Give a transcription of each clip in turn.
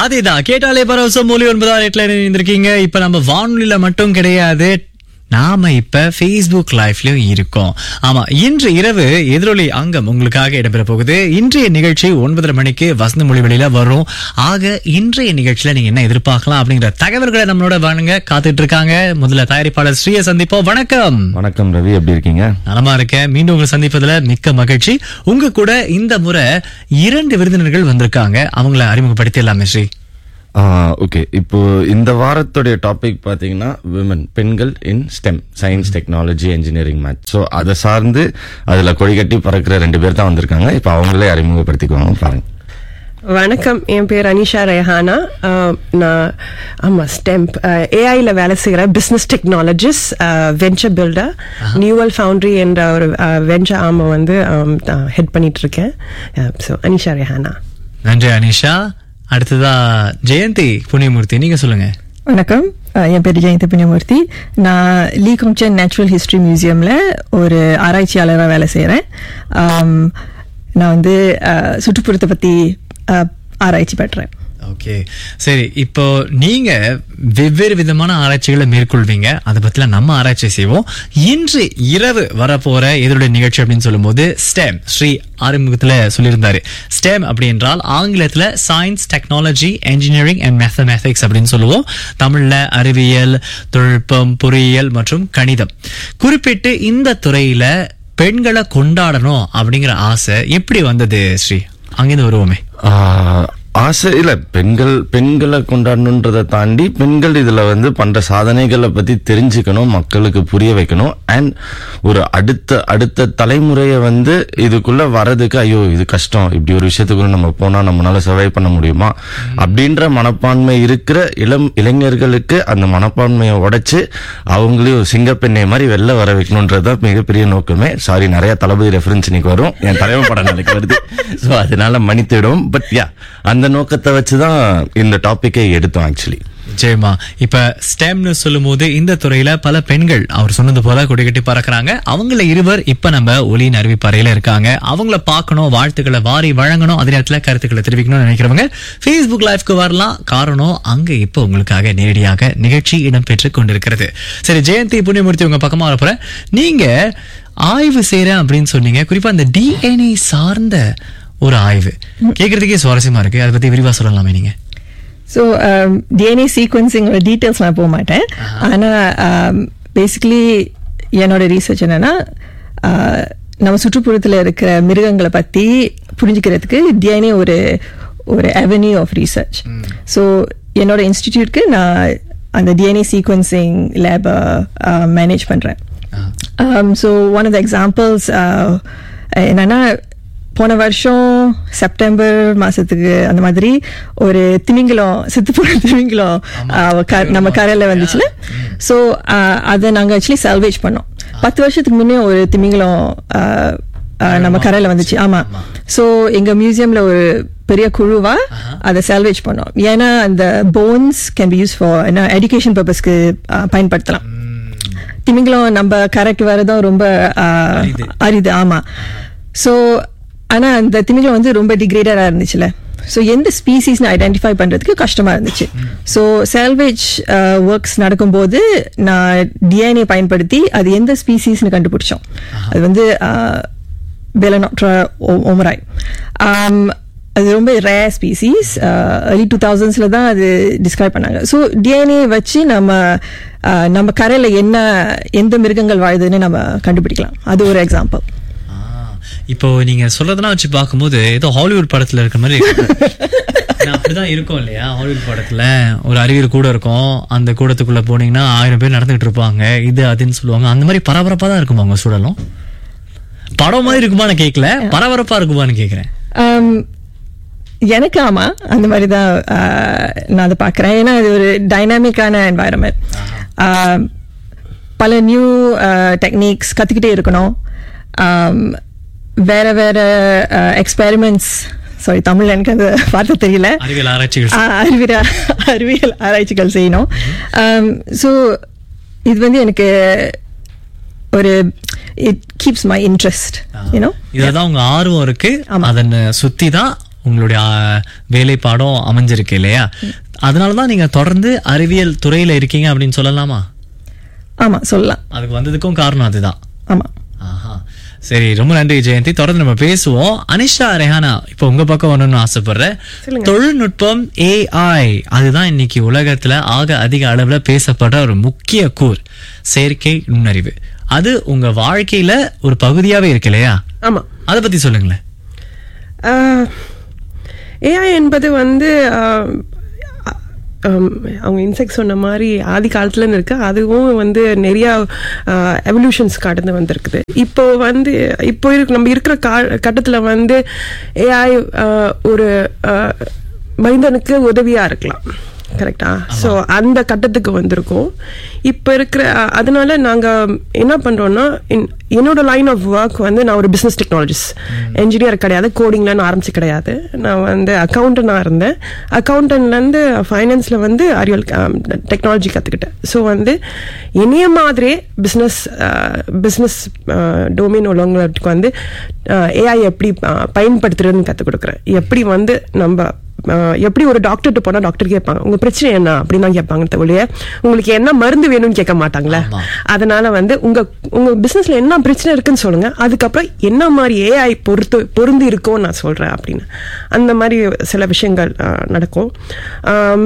அதேதான் கேட்டாலே பரவசம் மொழி ஒன்பதாம் ரேட்ல இருந்திருக்கீங்க இப்ப நம்ம வானொலியில மட்டும் கிடையாது நாம இப்ப Facebook லைவ்லயும் இருக்கோம் ஆமா இன்று இரவு எதிரொலி அங்கம் உங்களுக்காக இடம்பெற போகுது இன்றைய நிகழ்ச்சி ஒன்பதரை மணிக்கு வசந்த மொழி வெளியில வரும் ஆக இன்றைய நிகழ்ச்சியில நீங்க என்ன எதிர்பார்க்கலாம் அப்படிங்கிற தகவல்களை நம்மளோட வானுங்க காத்துட்டு இருக்காங்க முதல்ல தயாரிப்பாளர் ஸ்ரீய சந்திப்போம் வணக்கம் வணக்கம் ரவி எப்படி இருக்கீங்க நலமா இருக்கேன் மீண்டும் உங்களை சந்திப்பதுல மிக்க மகிழ்ச்சி உங்க கூட இந்த முறை இரண்டு விருந்தினர்கள் வந்திருக்காங்க அவங்கள அறிமுகப்படுத்திடலாமே ஸ்ரீ ஓகே இப்போ இந்த வாரத்துடைய டாபிக் பாத்தீங்கன்னா விமன் பெண்கள் in STEM science technology engineering math so அதை சார்ந்து அதுல கொடி கட்டி பறக்கிற ரெண்டு பேர் தான் வந்திருக்காங்க இப்போ அவங்களே அறிமுகப்படுத்திக்குவாங்க பாருங்க வணக்கம் என் பேர் அனிஷா ரெஹானா அஹ், நான் ஆமாம் ஸ்டெம்ப் ஏஐயில் வேலை செய்கிற business technologist venture builder neural foundry என்ற ஒரு வெஞ்சர் ஆமை வந்து ஹெட் பண்ணிட்டு இருக்கேன் ஸோ அனிஷா ரெஹானா நன்றி அனிஷா அடுத்ததா ஜெயந்தி புண்ணியமூர்த்தி நீங்க சொல்லுங்க வணக்கம் அஹ் என் பேர் ஜெயந்தி புண்ணியமூர்த்தி நான் லீ குங்சன் நேச்சுரல் ஹிஸ்டரி மியூசியமில் ஒரு ஆராய்ச்சியாளராக வேலை செய்கிறேன் நான் வந்து அஹ், சுற்றுப்புறத்தை பற்றி ஆராய்ச்சி பண்றேன் ஓகே சரி இப்போ நீங்க வெவ்வேறு விதமான ஆராய்ச்சிகளை மேற்கொள்வீங்க அதை பத்திலாம் நம்ம ஆராய்ச்சி செய்வோம் இன்று இரவு வரப்போற எதிரோட நிகழ்ச்சி அப்படின்னு சொல்லும்போது ஸ்டெம் ஸ்ரீ ஆரம்பத்துல சொல்லியிருந்தாரு ஸ்டெம் அப்படி என்றால் ஆங்கிலத்துல science technology engineering and mathematics அப்படின்னு சொல்லுவோம் தமிழ்ல அறிவியல் தொழில்நுட்பம் பொறியியல் மற்றும் கணிதம் குறிப்பிட்டு இந்த துறையில பெண்களை கொண்டாடணும் அப்படிங்கிற ஆசை எப்படி வந்தது ஸ்ரீ அங்கிருந்து வருவோமே ஆஹ், ஆசை இல்ல பெண்கள் பெண்களை கொண்டாடணுன்றதை தாண்டி பெண்கள் இதுல வந்து பண்ற சாதனைகளை பத்தி தெரிஞ்சுக்கணும் மக்களுக்கு புரிய வைக்கணும் அண்ட் ஒரு அடுத்த அடுத்த தலைமுறையை வந்து இதுக்குள்ள வர்றதுக்கு ஐயோ இது கஷ்டம் இப்படி ஒரு விஷயத்துக்குள்ள நம்ம போனா நம்மளால சர்வை பண்ண முடியுமா அப்படின்ற மனப்பான்மை இருக்கிற இளம் இளைஞர்களுக்கு அந்த மனப்பான்மையை உடைச்சு அவங்களையும் சிங்கப்பெண்ணை மாதிரி வெளில வர வைக்கணுன்றது தான் மிகப்பெரிய நோக்கமே சாரி நிறைய தளபதி ரெஃபரன்ஸ் இன்னைக்கு வரும் என் தலைவன் படம் நாளைக்கு வருது ஸோ அதனால மன்னித்திடும் பட் யா அந்த நோக்கத்தை வச்சு தான் இந்த டாபிக்கை எடுத்தோம் ஆக்சுவலி நிச்சயமா இப்ப ஸ்டெம்னு சொல்லும்போது இந்த துறையில பல பெண்கள் அவர் சொன்னது போல கொடிகட்டி பறக்குறாங்க அவங்கள இருவர் இப்ப நம்ம ஒலியின் அறிவிப்பறையில இருக்காங்க அவங்கள பார்க்கணும் வாழ்த்துக்களை வாரி வழங்கணும் அதே நேரத்துல கருத்துக்களை தெரிவிக்கணும்னு நினைக்கிறவங்க Facebook லைவ்க்கு வரலாம் காரணம் அங்க இப்ப உங்களுக்காக நேரடியாக நிகழ்ச்சி இடம்பெற்று கொண்டிருக்கிறது சரி ஜெயந்தி புண்ணியமூர்த்தி உங்க பக்கமா வரப்போற நீங்க ஆய்வு செய்யறேன் அப்படின்னு சொன்னீங்க குறிப்பா அந்த டிஎன்ஏ சார்ந்த ஒரு ஆய்வு கேக்குறதுக்கே சுவாரஸ்யமா இருக்கு அதை பத்தி விரிவா சொல்லலாமே நீங்க ஸோ டிஎன்ஏ சீக்வன்சிங்கோட டீட்டெயில்ஸ் நான் போக மாட்டேன் ஆனால் பேசிக்கலி என்னோட ரீசர்ச் என்னன்னா ஆஹ், நம்ம சுற்றுப்புறத்தில் இருக்கிற மிருகங்களை பற்றி புரிஞ்சுக்கிறதுக்கு டிஎன்ஏ ஒரு ஒரு அவென்யூ ஆஃப் ரீசர்ச் ஸோ என்னோட இன்ஸ்டிடியூட்க்கு நான் அந்த டிஎன்ஏ சீக்வன்சிங் லேபை மேனேஜ் பண்ணுறேன் so one of the examples என்னன்னா போன வருஷம் செப்டம்பர் மாசத்துக்கு அந்த மாதிரி ஒரு திமிங்கலம் செத்து போன திமிங்கலம் ஆஹ், க- நம்ம கரையில வந்துச்சுல ஸோ அதை நாங்கள் ஆக்சுவலி சால்வேஜ் பண்ணோம் பத்து வருஷத்துக்கு முன்னே ஒரு திமிங்கலம் ஆஹ், ஆஹ், நம்ம கரையில வந்துச்சு ஆமா ஸோ எங்க மியூசியம்ல ஒரு பெரிய குழுவா அதை சால்வேஜ் பண்ணோம் ஏன்னா அந்த bones can be use for என்ன எஜுகேஷன் பர்பஸ்க்கு பயன்படுத்தலாம் திமிங்கலம் நம்ம கரைக்கு வரதும் ரொம்ப ஆஹ், அரிது. அரிது ஆமா ஸோ ஆனா அந்த திமிங்கலம் வந்து ரொம்ப டிகிரேடடா இருந்துச்சுல ஸோ எந்த ஸ்பீசிஸ்னு ஐடென்டிஃபை பண்றதுக்கு கஷ்டமா இருந்துச்சு ஸோ சால்வேஜ் ஒர்க்ஸ் நடக்கும்போது நான் டிஎன்ஏ பயன்படுத்தி அது எந்த ஸ்பீசிஸ்னு கண்டுபிடிச்சோம் அது வந்து பெலனாட்ரா ஓமராய் அது ரொம்ப ரேர் ஸ்பீசிஸ் early டூ தௌசண்ட்ஸில் தான் அது டிஸ்கிரைப் பண்ணாங்க ஸோ டிஎன்ஏ வச்சு நம்ம ஆஹ், நம்ம கரையில் என்ன எந்த மிருகங்கள் வாழுதுன்னு நம்ம கண்டுபிடிக்கலாம் அது ஒரு எக்ஸாம்பிள் ஆ, இப்போ நீங்க சொல்றதெல்லாம் வச்சு பார்க்கும்போது ஏதோ ஹாலிவுட் படத்துல இருக்க மாதிரி இருக்கு. ஏன்னா அப்படிதான் இருக்கும் இல்லையா ஹாலிவுட் படத்துல ஒரு அறிவியல் கூட இருக்கும் அந்த கூடத்துக்குள்ள போனீங்கன்னா ஆயிரம் பேர் நடந்துகிட்டு இருப்பாங்க இது அதுன்னு சொல்லுவாங்க அந்த மாதிரி பரபரப்பா தான் இருக்குமா உங்க சூழலும் படம் மாதிரி இருக்குமான்னு கேட்கல பரபரப்பா இருக்குமான்னு கேக்குறேன் Um, எனக்கு ஆமா அந்த மாதிரி தான் நான் அதை பார்க்குறேன் ஏன்னா இது ஒரு டைனாமிக்கான என்வாயரன்மெண்ட் பல நியூ டெக்னிக்ஸ் கற்றுக்கிட்டே இருக்கணும் Um, வேற வேற எக்ஸ்பெரிமெண்ட்ஸ் சாரி தமிழ் எனக்கு அந்த வார்த்தை தெரியல அறிவியல் ஆராய்ச்சிகள் ஆ, அறிவியல் அறிவியல் ஆராய்ச்சிகள் செய்யணும் ஸோ இது வந்து எனக்கு ஒரு it keeps my interest you know இதுலதான் உங்க ஆர்வம் இருக்கு ஆமா. அதன் சுத்தி தான் உங்களுடைய ஆ, வேலைப்பாடும் அமைஞ்சிருக்கு இல்லையா அதனாலதான் நீங்க தொடர்ந்து அறிவியல் துறையில இருக்கீங்க அப்படின்னு சொல்லலாமா ஆமா சொல்லலாம் அதுக்கு வந்ததுக்கும் காரணம் அதுதான் ஆமா ஆஹா சரி ரொம்ப நன்றி ஜெயந்தி தொடர்ந்து நம்ம பேசுவோம் அனிஷா ரெஹானா இப்போ உங்க பக்கம் வரணும்னு ஆசைப்படுறேன் தொழில்நுட்பம் ஏஐ அதுதான் இன்னைக்கு உலகத்துல ஆக அதிக அளவுல பேசப்படுற ஒரு முக்கிய கூர் செயற்கை நுண்ணறிவு அது உங்க வாழ்க்கையில ஒரு பகுதியாவே இருக்கு இல்லையா ஆமா அதை பத்தி சொல்லுங்களேன் ஏஐ என்பது வந்து ஆஹ், ஆம், அவங்க இன்செக்ட் சொன்ன மாதிரி ஆதி காலத்துலன்னு இருக்கு அதுவும் வந்து நிறைய எவல்யூஷன்ஸ் கடந்து வந்திருக்குது இப்போ வந்து இப்போ இருக்கு நம்ம இருக்கிற கா கட்டத்தில் வந்து ஏஐ ஒரு ஆஹ், மனிதனுக்கு உதவியா இருக்கலாம் கரெக்டா ஸோ அந்த கட்டத்துக்கு வந்திருக்கோம் இப்போ இருக்கிற அஹ், அதனால நாங்கள் என்ன பண்ணுறோம்னா என்னோட லைன் ஆஃப் ஒர்க் வந்து நான் ஒரு பிஸ்னஸ் டெக்னாலஜிஸ்ட் என்ஜினியர் கிடையாது கோடிங்ல நான் ஆரம்பிச்சு கிடையாது நான் வந்து அக்கௌண்டனாக இருந்தேன் அக்கௌண்டன்ட்லேருந்து ஃபைனான்ஸில் வந்து அறிவியல் டெக்னாலஜி கற்றுக்கிட்டேன் ஸோ வந்து இனிய மாதிரியே பிஸ்னஸ் பிஸ்னஸ் டொமைன் உள்ளவங்களுக்கு வந்து ஏஐ எப்படி அஹ், பயன்படுத்துறதுன்னு கற்றுக் கொடுக்குறேன் எப்படி வந்து நம்ம ஆஹ் எப்படி ஒரு டாக்டர்கிட்ட போனா டாக்டர் கேட்பாங்க உங்க பிரச்சனை என்ன அப்படின்னு தான் கேட்பாங்க தவிர உங்களுக்கு என்ன மருந்து வேணும்னு கேட்க மாட்டாங்களே ஆமா. அதனால வந்து உங்க உங்க பிசினஸ்ல என்ன பிரச்சனை இருக்குன்னு சொல்லுங்க அதுக்கப்புறம் என்ன மாதிரி ஏஐ பொறுத்து பொருந்தி இருக்கும்னு நான் சொல்றேன் அப்படின்னு அந்த மாதிரி சில விஷயங்கள் ஆஹ் நடக்கும் ஆம்,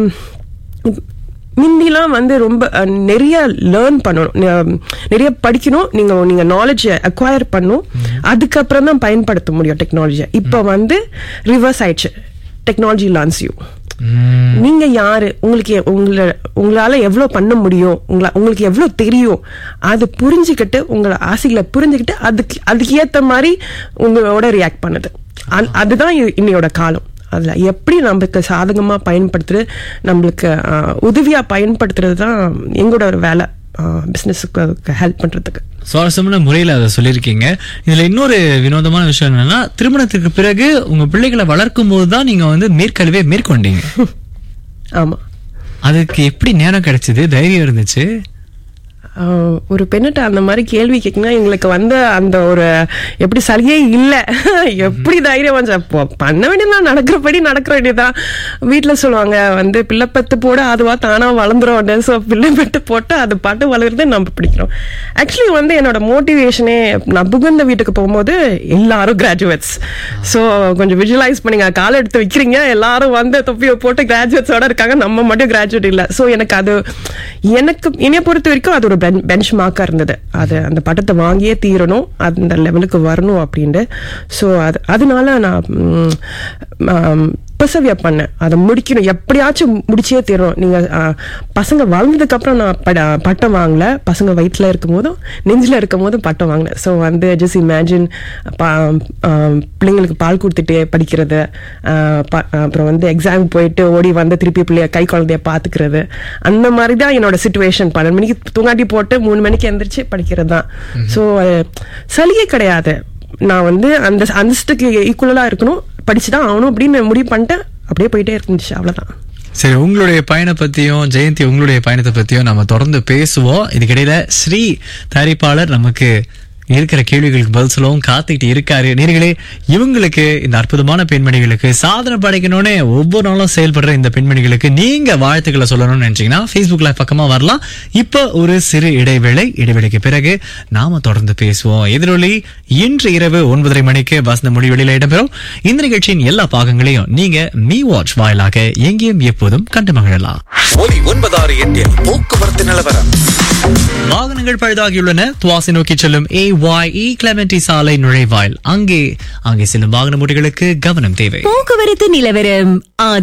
முந்திலாம் வந்து ரொம்ப அஹ், நிறைய லேர்ன் பண்ணணும் ந- நிறைய படிக்கணும் நீங்க நீங்க நாலேஜ் அக்வயர் பண்ணும் அதுக்கப்புறம் தான் பயன்படுத்த முடியும் டெக்னாலஜியை இப்போ வந்து ரிவர்ஸ் ஆயிடுச்சு டெக்னாலஜி லான்ஸ் யூ நீங்க யாரு உங்களுக்கு எ- உங்களை உங்களால எவ்வளவு பண்ண முடியும் உங்கள உங்களுக்கு எவ்வளவு தெரியும் அது புரிஞ்சுக்கிட்டு உங்களை ஆசைகளை புரிஞ்சுக்கிட்டு அதுக்கு அதுக்கு ஏத்த மாதிரி உங்களோட ரியாக்ட் பண்ணுது அந்- அதுதான் இ- இன்னையோட காலம் அதுல எப்படி நம்மளுக்கு சாதகமா பயன்படுத்துறது நம்மளுக்கு ஆஹ், உதவியா பயன்படுத்துறது தான் எங்களோட ஒரு வேலை பிசினஸுக்கு ஹெல்ப் பண்றதுக்கு சுவாரஸ்யமான முறையில அதை சொல்லியிருக்கீங்க இதுல இன்னொரு வினோதமான விஷயம் என்னன்னா திருமணத்துக்கு பிறகு உங்க பிள்ளைகளை வளர்க்கும் போது தான் நீங்க வந்து மேற்கல்வியை மேற்கொண்டீங்க ஆமா அதுக்கு எப்படி நேரம் கிடைச்சது தைரியம் இருந்துச்சு ஆஹ் ஒரு பெண்ணிட்ட அந்த மாதிரி கேள்வி கேட்கணும் எங்களுக்கு வந்து அந்த ஒரு எப்படி சலுகையே இல்லை எப்படி தைரியம் வந்து அப்போ பண்ண வேண்டியதான் நடக்கிறபடி நடக்கிற வேண்டியதான் வீட்டில் சொல்லுவாங்க வந்து பிள்ளை பெத்து போட அதுவா தானா வளர்ந்துரும் ஸோ பிள்ளை பெத்து போட்டு அது பாட்டு வளருது நம்ம பிடிக்கிறோம் ஆக்சுவலி வந்து என்னோட மோட்டிவேஷனே நான் புகுந்த வீட்டுக்கு போகும்போது எல்லாரும் கிராஜுவேட்ஸ் ஸோ கொஞ்சம் விஜுவலைஸ் பண்ணுங்க காலை எடுத்து வைக்கிறீங்க எல்லாரும் வந்து தொப்பியை போட்டு கிராஜுவேட்ஸோட இருக்காங்க நம்ம மட்டும் கிராஜுவேட் இல்லை ஸோ எனக்கு அது எனக்கு என்னைய பொறுத்த வரைக்கும் அது ஒரு பெஞ்ச் மார்க்காக இருந்தது அது அந்த பட்டத்தை வாங்கியே தீரணும் அந்த லெவலுக்கு வரணும் அப்படின்ட்டு ஸோ அது அதனால நான் பர்சவியா பண்ணேன் அதை முடிக்கணும் எப்படியாச்சும் முடிச்சே தீரணும் நீங்க ஆ, பசங்க வளர்ந்ததுக்கு அப்புறம் நான் பட- பட்டம் வாங்கல பசங்க வயிற்றுல இருக்கும் போதும் நெஞ்சில இருக்கும் போதும் பட்டம் வாங்கினேன் ஸோ வந்து ஜஸ்ட் இமேஜின் பிள்ளைங்களுக்கு பால் கொடுத்துட்டே படிக்கிறது ஆ, ப- அப்புறம் வந்து எக்ஸாம் போயிட்டு ஓடி வந்து திருப்பி பிள்ளைய கை குழந்தைய பார்த்துக்கிறது அந்த மாதிரி தான் என்னோட சுச்சுவேஷன் பன்னெண்டு மணிக்கு தூங்காட்டி போட்டு மூணு மணிக்கு எந்திரிச்சு படிக்கிறது தான் ஸோ சலுகை கிடையாது நான் வந்து அந்த அந்தஸ்துக்கு ஈக்குவலாக இருக்கணும் படிச்சு தான் ஆகணும் அப்படின்னு முடிவு பண்ணிட்டேன் அப்படியே போயிட்டே இருந்துச்சு அவ்வளோதான் சரி உங்களுடைய பயணம் பத்தியும் ஜெயந்தி உங்களுடைய பயணத்தை பத்தியும் நம்ம தொடர்ந்து பேசுவோம் இதுக்கிடையில ஸ்ரீ தயாரிப்பாளர் நமக்கு இருக்கிற கேள்விகளுக்கு பதில் சொல்லவும் காத்துக்கிட்டு இருக்காரு நேர்களே இவங்களுக்கு இந்த அற்புதமான பெண்மணிகளுக்கு சாதனை படைக்கணும்னு ஒவ்வொரு நாளும் செயல்படுற இந்த பெண்மணிகளுக்கு நீங்க வாழ்த்துக்களை சொல்லணும்னு நினைச்சீங்கன்னா ஃபேஸ்புக்ல பக்கமா வரலாம் இப்போ ஒரு சிறு இடைவேளை இடைவேளைக்கு பிறகு நாம தொடர்ந்து பேசுவோம் எதிரொலி இன்று இரவு ஒன்பதரை மணிக்கு வசந்த முடிவெளியில இடம்பெறும் இந்த நிகழ்ச்சியின் எல்லா பாகங்களையும் நீங்க மீ வாட்ச் வாயிலாக எங்கேயும் எப்போதும் கண்டு மகிழலாம் ஒலி ஒன்பதாறு எட்டில் போக்குவரத்து நிலவரம் வாகனங்கள் பழுதாகியுள்ளன துவாசி நோக்கி செல்லும் ஏ ஒய் இ கிளமெண்டி சாலை நுழைவாயில் அங்கே அங்கே செல்லும் வாகன ஓட்டிகளுக்கு கவனம் தேவை போக்குவரத்து நிலவரம் ஆதா